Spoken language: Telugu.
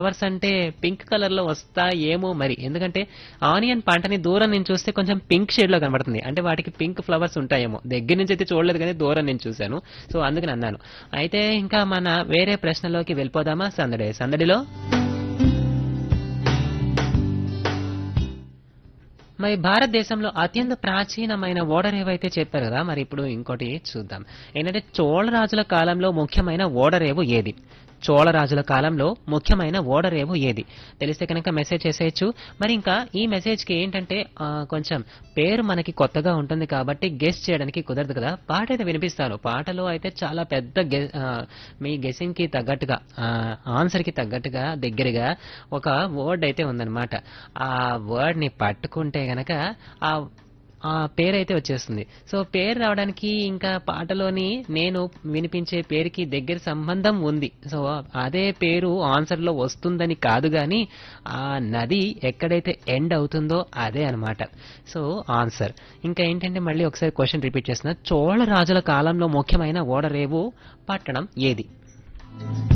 ఫ్లవర్స్ అంటే పింక్ కలర్ లో వస్తాయేమో మరి ఎందుకంటే ఆనియన్ పంటని దూరం నుంచి చూస్తే కొంచెం పింక్ షేడ్ లో కనబడుతుంది అంటే వాటికి పింక్ ఫ్లవర్స్ ఉంటాయేమో దగ్గర నుంచి అయితే చూడలేదు కానీ దూరం నుంచి చూశాను సో అందుకని అన్నాను అయితే ఇంకా మన వేరే ప్రశ్నలోకి వెళ్ళిపోదామా సందడి సందడిలో మరి భారతదేశంలో అత్యంత ప్రాచీనమైన ఓడర్ ఏవైతే చెప్పారు కదా మరి ఇప్పుడు ఇంకోటి చూద్దాం ఏంటంటే చోళరాజుల కాలంలో ముఖ్యమైన ఓడరేవు ఏది చోళరాజుల కాలంలో ముఖ్యమైన ఓడరేవు ఏది తెలిస్తే కనుక మెసేజ్ చేసేయచ్చు మరి ఇంకా ఈ మెసేజ్కి ఏంటంటే ఆ, కొంచెం పేరు మనకి కొత్తగా ఉంటుంది కాబట్టి గెస్ చేయడానికి కుదరదు కదా పాట అయితే వినిపిస్తాను పాటలో అయితే చాలా పెద్ద గె ఆ, మీ గెసింగ్ కి తగ్గట్టుగా ఆన్సర్ కి తగ్గట్టుగా దగ్గరగా ఒక వర్డ్ అయితే ఉందన్నమాట ఆ వర్డ్ ని పట్టుకుంటే గనక ఆ ఆ పేరు అయితే వచ్చేస్తుంది సో పేరు రావడానికి ఇంకా పాటలోని నేను వినిపించే పేరుకి దగ్గర సంబంధం ఉంది సో అదే పేరు ఆన్సర్ లో వస్తుందని కాదు గాని ఆ నది ఎక్కడైతే ఎండ్ అవుతుందో అదే అన్నమాట సో ఆన్సర్ ఇంకా ఏంటంటే మళ్ళీ ఒకసారి క్వశ్చన్ రిపీట్ చేస్తున్నా చోళ రాజుల కాలంలో ముఖ్యమైన ఓడరేవు పట్టణం ఏది